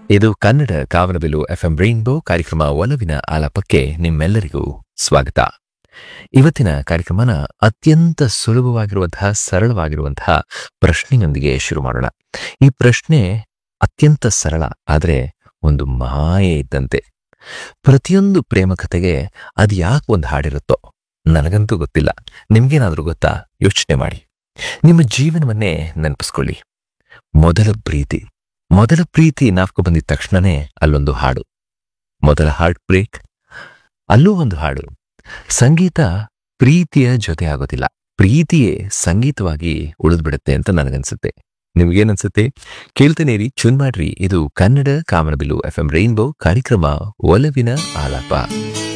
ಇದು Kannada ಕಾವಲಬಿಲು FM rainbow ಕಾರ್ಯಕ್ರಮ ಒಲವಿನ ಆಲಾಪಕ್ಕೆ ನಿಮ್ಮೆಲ್ಲರಿಗೂ ಸ್ವಾಗತ ಇವತ್ತಿನ ಕಾರ್ಯಕ್ರಮನ ಅತ್ಯಂತ ಸುಲಭವಾಗಿರುವಂತಹ ಸರಳವಾಗಿರುವಂತಹ ಪ್ರಶ್ನೆಯೊಂದಿಗೆ ಶುರು ಮಾಡೋಣ ಈ ಪ್ರಶ್ನೆ ಅತ್ಯಂತ ಸರಳ ಆದರೆ ಒಂದು ಮಾಯೆ ಇದ್ದಂತೆ ಪ್ರತಿಯೊಂದು ಪ್ರೇಮ ಕಥೆಗೆ ಅದು ಯಾಕೆ ಒಂದು ಹಾಡಿರುತ್ತೋ ನನಗಂತೂ ಗೊತ್ತಿಲ್ಲ ನಿಮ್ಗೇನಾದ್ರೂ ಗೊತ್ತಾ ಯೋಚನೆ ಮಾಡಿ ನಿಮ್ಮ ಜೀವನವನ್ನೇ ನೆನಪಿಸ್ಕೊಳ್ಳಿ ಮೊದಲ ಪ್ರೀತಿ ಮೊದಲ ಪ್ರೀತಿ ನಾಲ್ಕು ಬಂದಿದ ತಕ್ಷಣನೇ ಅಲ್ಲೊಂದು ಹಾಡು ಮೊದಲ ಹಾರ್ಟ್ ಬ್ರೇಕ್ ಅಲ್ಲೂ ಒಂದು ಹಾಡು ಸಂಗೀತ ಪ್ರೀತಿಯ ಜೊತೆ ಆಗೋದಿಲ್ಲ ಪ್ರೀತಿಯೇ ಸಂಗೀತವಾಗಿ ಉಳಿದ್ಬಿಡುತ್ತೆ ಅಂತ ನನಗನ್ಸುತ್ತೆ ನಿಮ್ಗೇನನ್ಸುತ್ತೆ ಕೇಳ್ತಾನೆ ರೀ ಚುನ್ ಮಾಡ್ರಿ ಇದು ಕನ್ನಡ ಕಾಮನಬಿಲ್ಲು ಎಫ್ ಎಂ ರೈನ್ಬೋ ಕಾರ್ಯಕ್ರಮ ಒಲವಿನ ಆಲಾಪ